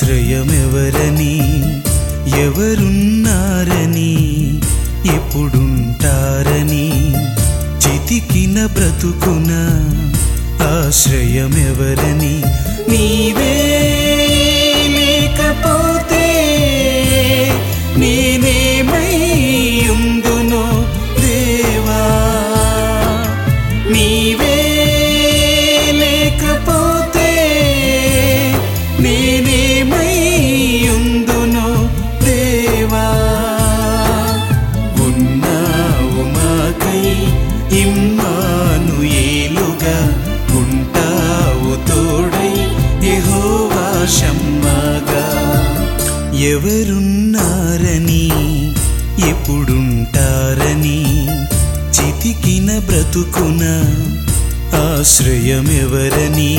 ఆశ్రయమెవరని ఎవరున్నారని ఎప్పుడుంటారని చితికిన బ్రతుకున ఆశ్రయమెవరని నీవే లేకపోతే నేనేమై ఉందునో దేవా నీవే లేకపోతే నేనేమై ఉందునో దేవా ఉన్నావు మాకై ఇమ్మాను ఏలుగా ఉంటావు తోడై యెహోవా షమ్మాగా ఎవరున్నారని ఎప్పుడుంటారని చితికిన బ్రతుకున ఆశ్రయమెవరని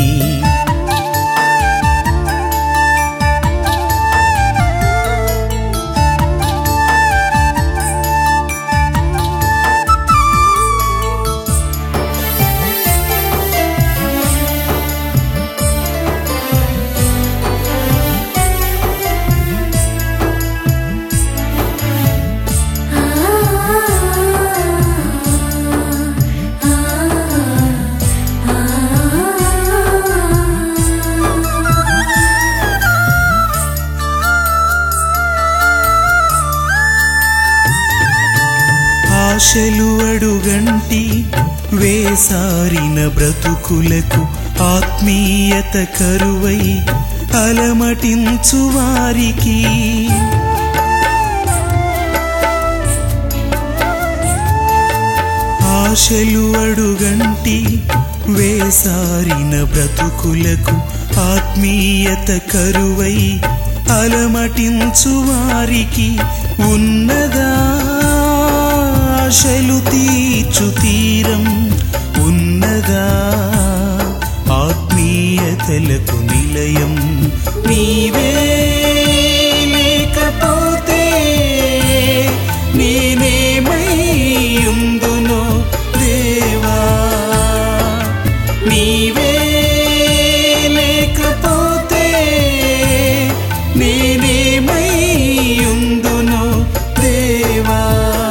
ఆశలు అడుగంటి వేసారిన బ్రతుకులకు ఆత్మీయత కరువై అలమటించు వారికి ఆశలు అడుగంటి వేసారిన బ్రతుకులకు ఆత్మీయత కరువై అలమటించు వారికి ఉన్నదా ఆశలు తీర్చు తీరం ఉన్నదా ఆత్మీయతలకు నిలయం నీవే లేకపోతే నేనేమై ఉందునో దేవా నీవే లేకపోతే నేనేమై ఉందునో దేవా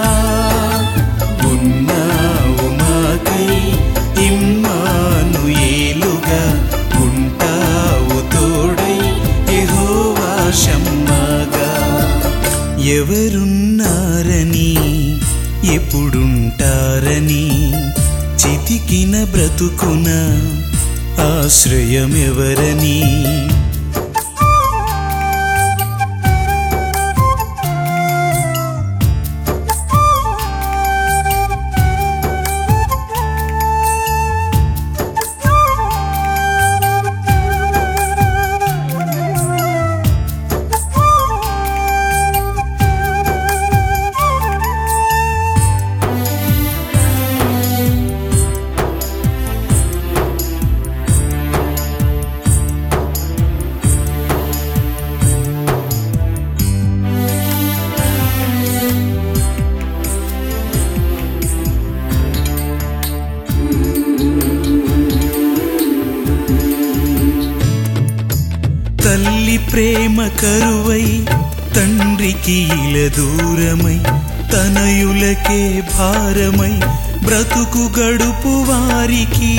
ఉన్నావు మాకై ఇమ్మాను ఏలుగా ఉంటావు తోడై యెహోవా షమ్మాగా ఎవరున్నారని ఎప్పుడుంటారని చితికిన బ్రతుకున ఆశ్రయమెవరని తల్లి ప్రేమ కరువై తండ్రికి ఇల దూరమై తనయులకే భారమై బ్రతుకు గడుపు వారికి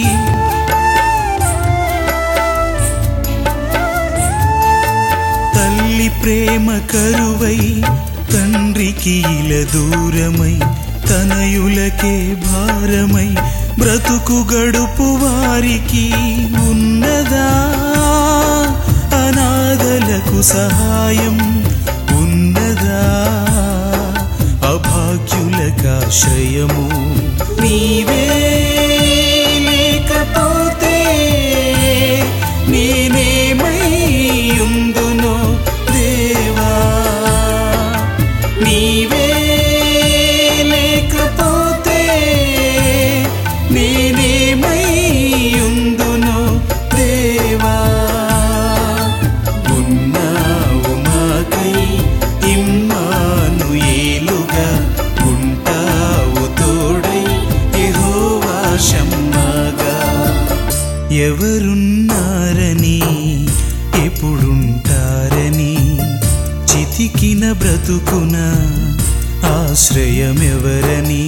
తల్లి ప్రేమ కరువై తండ్రికి ఇల దూరమై తనయులకే భారమై బ్రతుకు గడుపు వారికి ఉన్నదా అనాథలకు సహాయం ఉన్నదా అభాగ్యులకాశ్రయము నీవే లేకపోతే నేనేమై ఉందునో దేవా నీవే లేకపోతే నేనేమై ఉందునో దేవా ఉన్నావు మాకై ఇమ్మాను ఏలుగా ఉంటావు తోడై యెహోవా చితికిన బ్రతుకున ఆశ్రయమెవరని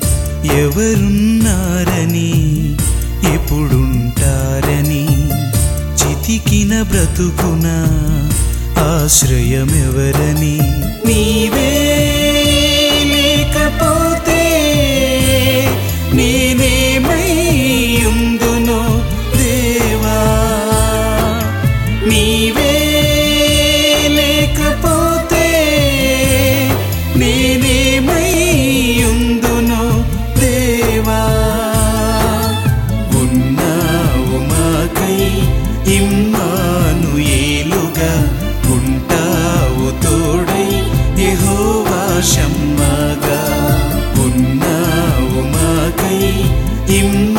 ఎవరున్నారని ఎప్పుడుంటారని చితికిన బ్రతుకున ఆశ్రయమెవరని నీవే లేకపోతే నేనేమైయుందునో దేవా నీవే లేకపోతే నేనేమైయుందునో దేవా ఉన్నావు మాకై ఇమ్మానుయేలుగా ఉంటావు తోడై యెహోవా షమ్మాగా ఉన్నావు మాకై ఇమ్మానుయేలుగా